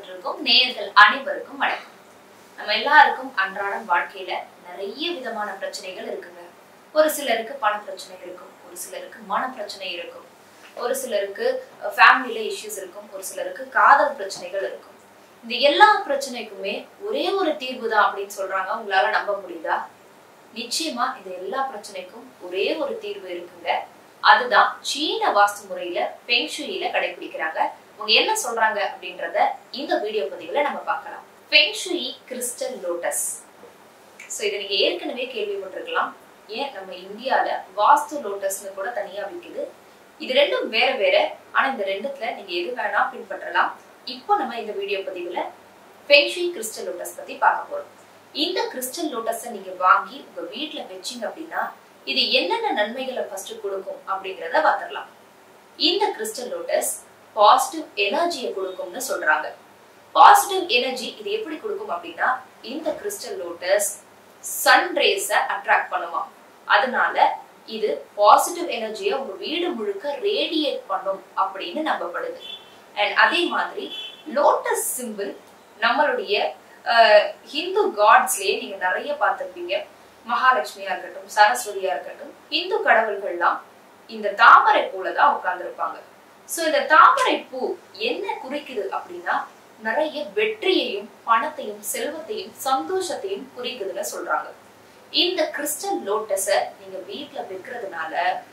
பார்த்துட்டு இருக்கோம் நேயர்கள் அனைவருக்கும் வணக்கம் நம்ம எல்லாருக்கும் அன்றாடம் வாழ்க்கையில நிறைய விதமான பிரச்சனைகள் இருக்குங்க ஒரு சிலருக்கு பண பிரச்சனை இருக்கும் ஒரு சிலருக்கு மன பிரச்சனை இருக்கும் ஒரு சிலருக்கு ஃபேமிலியில இஷ்யூஸ் இருக்கும் ஒரு சிலருக்கு காதல் பிரச்சனைகள் இருக்கும் இந்த எல்லா பிரச்சனைக்குமே ஒரே ஒரு தீர்வு தான் அப்படின்னு சொல்றாங்க உங்களால நம்ப முடியுதா நிச்சயமா இந்த எல்லா பிரச்சனைக்கும் ஒரே ஒரு தீர்வு இருக்குங்க அதுதான் சீன வாஸ்து முறையில பெங்ஷுயில கடைபிடிக்கிறாங்க அவங்க என்ன சொல்றாங்க அப்படின்றத இந்த வீடியோ பதிவுல நம்ம பார்க்கலாம் ஃபெங்ஷுயி கிறிஸ்டல் லோட்டஸ் ஸோ இதை நீங்க ஏற்கனவே கேள்விப்பட்டிருக்கலாம் ஏன் நம்ம இந்தியால வாஸ்து லோட்டஸ்னு கூட தனியா விற்குது இது ரெண்டும் வேற வேற ஆனா இந்த ரெண்டுத்துல நீங்க எது வேணா பின்பற்றலாம் இப்போ நம்ம இந்த வீடியோ பதிவுல ஃபெங்ஷுயி கிறிஸ்டல் லோட்டஸ் பத்தி பார்க்க போறோம் இந்த கிறிஸ்டல் லோட்டஸை நீங்க வாங்கி உங்க வீட்ல வச்சீங்க அப்படின்னா இது என்னென்ன நன்மைகளை ஃபர்ஸ்ட் கொடுக்கும் அப்படிங்கறத பார்த்துடலாம் இந்த கிறிஸ்டல் லோட்டஸ் பாசிட்டிவ் எனர்ஜியை கொடுக்கும்னு சொல்றாங்க பாசிட்டிவ் எனர்ஜி இது எப்படி கொடுக்கும் அப்படின்னா இந்த crystal lotus sun rays attract பண்ணுமா அதனால இது பாசிட்டிவ் எனர்ஜியை உங்க வீடு முழுக்க ரேடியேட் பண்ணும் அப்படின்னு நம்பப்படுது அண்ட் அதே மாதிரி லோட்டஸ் சிம்பிள் நம்மளுடைய ஹிந்து காட்ஸ்லயே நீங்க நிறைய பார்த்திருப்பீங்க மகாலட்சுமியா இருக்கட்டும் சரஸ்வதியா இருக்கட்டும் இந்து கடவுள்கள்லாம் இந்த தாமரை பூல தான் உட்கார்ந்துருப்பாங்க சோ இந்த தாமரை பூ என்ன குறிக்குது அப்படின்னா நிறைய வெற்றியையும் பணத்தையும் செல்வத்தையும் சந்தோஷத்தையும் குறிக்குதுன்னு சொல்றாங்க இந்த கிறிஸ்டல் லோட்டஸ நீங்க வீட்டுல வைக்கிறதுனால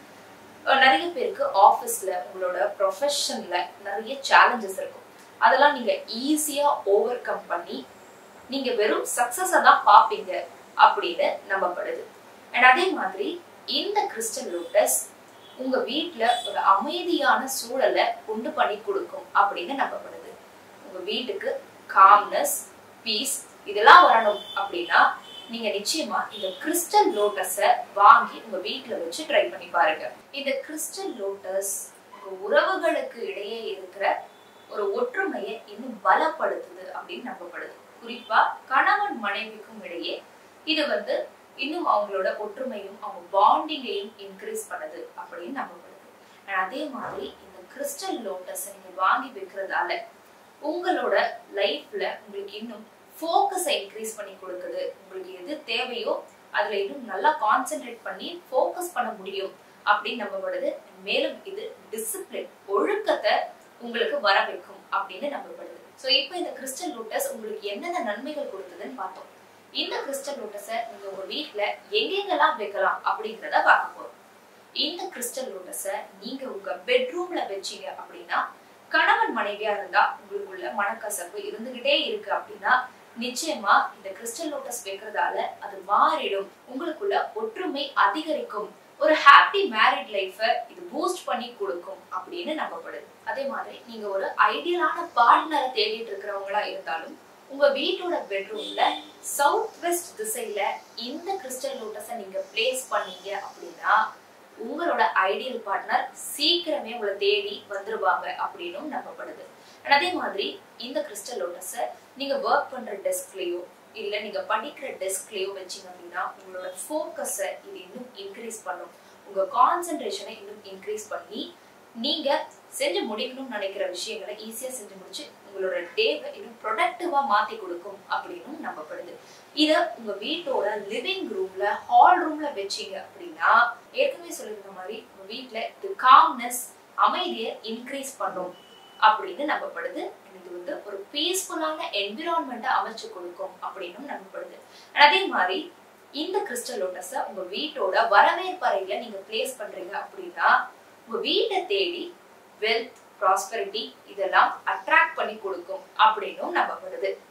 நிறைய பேருக்கு ஆபீஸ்ல உங்களோட ப்ரொஃபஷன்ல நிறைய சேலஞ்சஸ் இருக்கும் அதெல்லாம் நீங்க ஈஸியா ஓவர் கம் பண்ணி நீங்க வெறும் சக்சஸ தான் பாப்பீங்க அப்படின்னு நம்பப்படுது அண்ட் அதே மாதிரி இந்த கிறிஸ்டல் லோட்டஸ் உங்க வீட்டுல ஒரு அமைதியான சூழலை உண்டு பண்ணி கொடுக்கும் அப்படின்னு நம்பப்படுது உங்க வீட்டுக்கு காம்னஸ் பீஸ் இதெல்லாம் வரணும் அப்படின்னா நீங்க நிச்சயமா இந்த கிறிஸ்டல் லோட்டஸ வாங்கி உங்க வீட்டுல வச்சு ட்ரை பண்ணி பாருங்க இந்த கிறிஸ்டல் லோட்டஸ் உங்க உறவுகளுக்கு இடையே இருக்கிற ஒரு ஒற்றுமையை இன்னும் பலப்படுத்துது அப்படின்னு நம்பப்படுது குறிப்பா கணவன் மனைவிக்கும் இடையே இது வந்து இன்னும் அவங்களோட ஒற்றுமையும் அவங்க பாண்டிங்கையும் இன்க்ரீஸ் பண்ணுது அப்படின்னு நம்பப்படுது அதே மாதிரி இந்த கிறிஸ்டல் லோட்டஸ் நீங்க வாங்கி வைக்கிறதால உங்களோட லைஃப்ல உங்களுக்கு இன்னும் ஃபோக்கஸை இன்க்ரீஸ் பண்ணி கொடுக்குது உங்களுக்கு எது தேவையோ அதுல இன்னும் நல்லா கான்சென்ட்ரேட் பண்ணி ஃபோக்கஸ் பண்ண முடியும் அப்படின்னு நம்பப்படுது மேலும் இது டிசிப்ளின் ஒழுக்கத்தை உங்களுக்கு வர வைக்கும் அப்படின்னு நம்பப்படுது ஸோ இப்போ இந்த கிறிஸ்டல் லோட்டஸ் உங்களுக்கு என்னென்ன நன்மைகள் கொடுத்ததுன்னு பார்த்தோம் இந்த கிறிஸ்டல் லோட்டஸை நீங்க உங்க வீட்டுல எங்கெங்கெல்லாம் வைக்கலாம் அப்படிங்கிறத பார்க்க போறோம் இந்த கிறிஸ்டல் லோட்டஸை நீங்க உங்க பெட்ரூம்ல வச்சீங்க அப்படின்னா கணவன் மனைவியா இருந்தா உங்களுக்குள்ள மனக்கசப்பு இருந்துகிட்டே இருக்கு அப்படின்னா நிச்சயமா இந்த கிறிஸ்டல் லோட்டஸ் வைக்கிறதால அது மாறிடும் உங்களுக்குள்ள ஒற்றுமை அதிகரிக்கும் ஒரு ஹாப்பி மேரிட் லைஃப இது பூஸ்ட் பண்ணி கொடுக்கும் அப்படின்னு நம்பப்படுது அதே மாதிரி நீங்க ஒரு ஐடியலான பார்ட்னரை தேடிட்டு இருக்கிறவங்களா இருந்தாலும் உங்க வீட்டோட பெட்ரூம்ல சவுத் வெஸ்ட் திசையில இந்த கிறிஸ்டல் லோட்டஸை நீங்க பிளேஸ் பண்ணீங்க அப்படின்னா உங்களோட ஐடியல் பார்ட்னர் சீக்கிரமே உங்களை தேடி வந்துருவாங்க அப்படின்னும் நம்பப்படுது அதே மாதிரி இந்த கிறிஸ்டல் லோட்டஸை நீங்க ஒர்க் பண்ற டெஸ்க்லயோ இல்ல நீங்க படிக்கிற டெஸ்க்லயோ வச்சீங்க அப்படின்னா உங்களோட ஃபோக்கஸை இது இன்னும் இன்க்ரீஸ் பண்ணும் உங்க கான்சென்ட்ரேஷனை இன்னும் இன்க்ரீஸ் பண்ணி நீங்க செஞ்சு முடிக்கணும்னு நினைக்கிற விஷயங்களை ஈஸியா செஞ்சு முடிச்சு உங்களோட டேவை இன்னும் ப்ரொடக்டிவா மாத்தி கொடுக்கும் அப்படின்னு நம்பப்படுது இத உங்க வீட்டோட லிவிங் ரூம்ல ஹால் ரூம்ல வச்சீங்க அப்படின்னா ஏற்கனவே சொல்லியிருந்த மாதிரி உங்க வீட்டுல இது காம்னஸ் அமைதியை இன்க்ரீஸ் பண்ணும் அப்படின்னு நம்பப்படுது இது வந்து ஒரு பீஸ்ஃபுல்லான என்விரான்மெண்ட்டை அமைச்சு கொடுக்கும் அப்படின்னு நம்பப்படுது அதே மாதிரி இந்த கிறிஸ்டல் லோட்டஸை உங்க வீட்டோட வரவேற்பறையில நீங்க பிளேஸ் பண்றீங்க அப்படின்னா உங்க வீட்டை தேடி வெல்த் ப்ராஸ்பரிட்டி இதெல்லாம் அட்ராக்ட் பண்ணி கொடுக்கும் அப்படின்னும் நம்பப்படுது